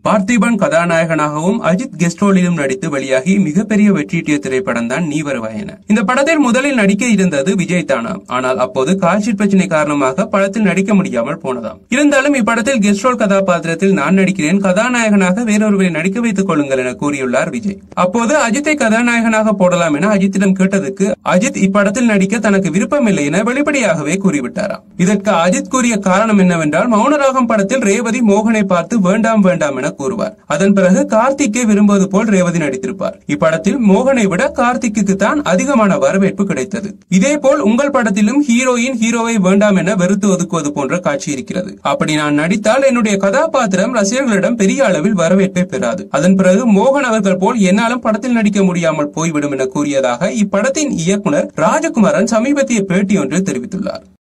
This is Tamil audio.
பார்த்திபன் கதாநாயகனாகவும் அஜித் கெஸ்ட் ரோலிலும் நடித்து வெளியாகி மிகப்பெரிய வெற்றியீட்டிய திரைப்படம் தான் நீ வருவாயன இந்த படத்தில் முதலில் நடிக்க இருந்தது விஜய் தானாம் ஆனால் அப்போது கால்ஷீட் பிரச்சனை காரணமாக படத்தில் நடிக்க முடியாமல் போனதாம் இருந்தாலும் இப்படத்தில் கெஸ்ட் ரோல் கதாபாத்திரத்தில் நான் நடிக்கிறேன் கதாநாயகனாக வேறொருவரை நடிக்க வைத்துக் கொள்ளுங்கள் என கூறியுள்ளார் விஜய் அப்போது அஜித்தை கதாநாயகனாக போடலாம் என அஜித்திடம் கேட்டதுக்கு அஜித் இப்படத்தில் நடிக்க தனக்கு விருப்பமில்லை என வெளிப்படையாகவே கூறிவிட்டாராம் இதற்கு அஜித் கூறிய காரணம் என்னவென்றால் மௌனராகம் படத்தில் ரேவதி மோகனை பார்த்து வேண்டாம் வேண்டாம் என கூறுவார் அதன் பிறகு கார்த்திக்கை விரும்புவது போல் ரேவதி நடித்திருப்பார் இப்படத்தில் மோகனை விட கார்த்திக்கு தான் அதிகமான வரவேற்பு கிடைத்தது இதே போல் உங்கள் படத்திலும் ஹீரோயின் ஹீரோவை வேண்டாம் என வெறுத்து ஒதுக்குவது போன்ற காட்சி இருக்கிறது அப்படி நான் நடித்தால் என்னுடைய கதாபாத்திரம் ரசிகர்களிடம் பெரிய அளவில் வரவேற்பை பெறாது அதன் பிறகு மோகன் அவர்கள் போல் என்னாலும் படத்தில் நடிக்க முடியாமல் போய்விடும் என கூறியதாக இப்படத்தின் இயக்குனர் ராஜகுமாரன் சமீபத்திய பேட்டி ஒன்றில் தெரிவித்துள்ளார்